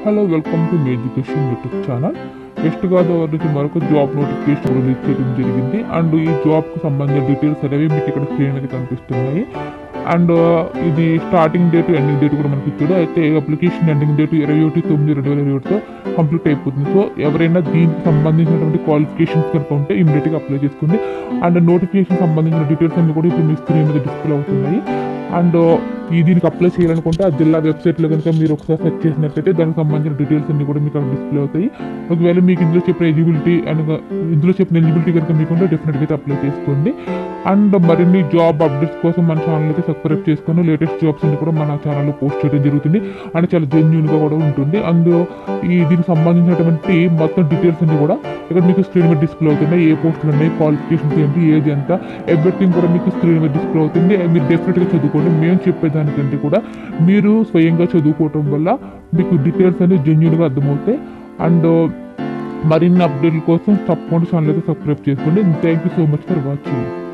hello welcome to me education YouTube channel West Godavari నుంచి మరొక job notification release చేయడం జరిగింది అండ్ ఈ జాబ్కి సంబంధించిన డీటెయిల్స్ అనేవి మీకు ఇక్కడ స్క్రీన్ మీద కనిపిస్తున్నాయి అండ్ ఇది స్టార్టింగ్ డేట్ ఎండింగ్ డేట్ కూడా మనకి ఇచ్చాడు అయితే అప్లికేషన్ ఎండింగ్ డేట్ ఇరవై ఒకటి తొమ్మిది రెండు వేల ఇరవై ఒకటితో కంప్లీట్ అయిపోతుంది సో ఎవరైనా దీనికి సంబంధించినటువంటి క్వాలిఫికేషన్స్ కనుక ఉంటే ఇమీడియట్గా అప్లై చేసుకోండి అండ్ నోటిఫికేషన్ సంబంధించిన డీటెయిల్స్ అన్ని కూడా ఇప్పుడు మీ స్క్రీన్ మీద డిస్ప్లే అవుతున్నాయి అండ్ ఈ దీనికి అప్లై చేయాలనుకుంటే ఆ జిల్లా వెబ్సైట్లో కనుక మీరు ఒకసారి సెర్చ్ చేసినట్లయితే దానికి సంబంధించిన డీటెయిల్స్ అన్ని కూడా మీకు అక్కడ డిస్ప్లే అవుతాయి ఒకవేళ మీకు ఇందులో చెప్పిన ఎలిజిబిలిటీ అండ్ ఇందులో చెప్పిన ఎలిజిబిలిటీ కనుక మీకు ఉంటే డెఫినెట్గా అయితే అప్లై చేసుకోండి అండ్ మరిన్ని జాబ్ అప్డేట్స్ కోసం మన ఛానల్ అయితే సబ్స్క్రైబ్ చేసుకొని లేటెస్ట్ జాబ్స్ అన్ని కూడా మన ఛానల్లో పోస్ట్ చేయడం జరుగుతుంది అండ్ చాలా జెన్యున్గా కూడా ఉంటుంది అందులో ఈ దీనికి సంబంధించినటువంటి మొత్తం డీటెయిల్స్ అన్ని కూడా ఇక్కడ మీకు స్క్రీన్ మీద డిస్ప్లే అవుతున్నాయి ఏ పోస్టులు ఉన్నాయి క్వాలిఫికేషన్స్ ఏంటి ఏది ఎంత ఎవ్రీథింగ్ కూడా మీకు స్క్రీన్ మీద డిస్ప్లే అవుతుంది మీరు డెఫినెట్గా చదువుకోండి మేము చెప్పేదానికంటే కూడా మీరు స్వయంగా చదువుకోవటం వల్ల మీకు డీటెయిల్స్ అనేవి జెన్యున్గా అర్థమవుతాయి అండ్ మరిన్ని అప్డేట్ల కోసం తప్పకుండా ఛానల్ అయితే సబ్స్క్రైబ్ చేసుకోండి thank you so much for watching